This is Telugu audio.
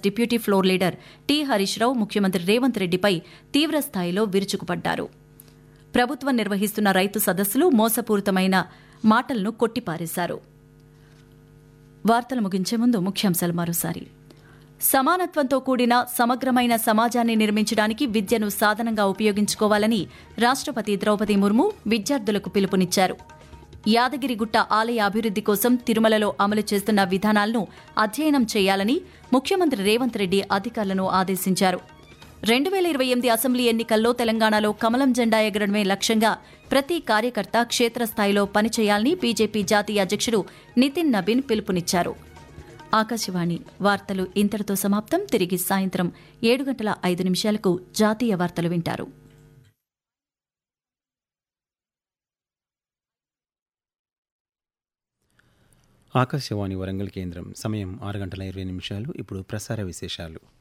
deputy floor leader T Harish Rao ముఖ్యమంత్రి రేవంత్ రెడ్డిపై తీవ్రస్థాయిలో విరుచుకుపడ్డారు ప్రభుత్వం నిర్వహిస్తున్న రైతు సదస్సులు మోసపూరితమైన మాటలను కొట్టిపారేశారు వార్తలు ముగించే ముందు ముఖ్యాంశాలు మరోసారి సమానత్వంతో కూడిన సమగ్రమైన సమాజాన్ని నిర్మించడానికి విద్యను సాధనంగా ఉపయోగించుకోవాలని రాష్ట్రపతి ద్రౌపది ముర్ము విద్యార్థులకు పిలుపునిచ్చారు యాదగిరిగుట్ట ఆలయ అభివృద్ది కోసం తిరుమలలో అమలు చేస్తున్న విధానాలను అధ్యయనం చేయాలని ముఖ్యమంత్రి రేవంత్ రెడ్డి అధికారులను ఆదేశించారు రెండు వేల ఇరవై ఎనిమిది అసెంబ్లీ ఎన్నికల్లో తెలంగాణలో కమలం జెండా ఎగరడమే లక్ష్యంగా ప్రతి కార్యకర్త క్షేత్రస్థాయిలో పనిచేయాలని బీజేపీ జాతీయ అధ్యక్షుడు నితిన్ నబీన్ పిలుపునిచ్చారు ఆకాశవాణి వార్తలు ఇంతటితో సమాప్తం తిరిగి సాయంత్రం ఏడు గంటల ఐదు నిమిషాలకు జాతీయ వార్తలు వింటారు ఆకాశవాణి వరంగల్ కేంద్రం సమయం ఆరు గంటల ఇరవై నిమిషాలు ఇప్పుడు ప్రసార విశేషాలు